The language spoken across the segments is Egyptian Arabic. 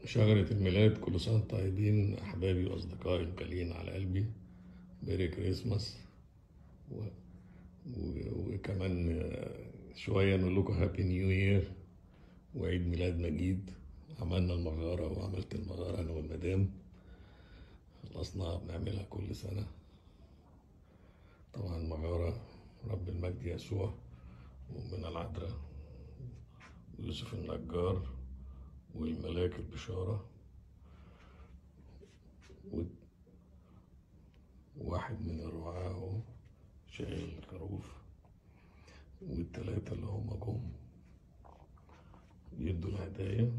شجرة الميلاد كل سنة وانتم طيبين أحبابي وأصدقائي الغاليين على قلبي ميري كريسماس و... و... وكمان آه، شوية نقول لكم هابي نيو يير وعيد ميلاد مجيد عملنا المغارة وعملت المغارة أنا والمدام خلصنا بنعملها كل سنة طبعا المغارة رب المجد يسوع ومن العذراء ويوسف النجار والملاك البشارة و- وواحد من الرعاة اهو شايل الخروف والتلاتة اللي هما جم يدوا الهدايا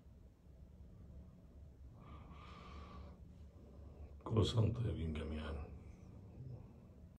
كل سنة وانتم طيبين جميعا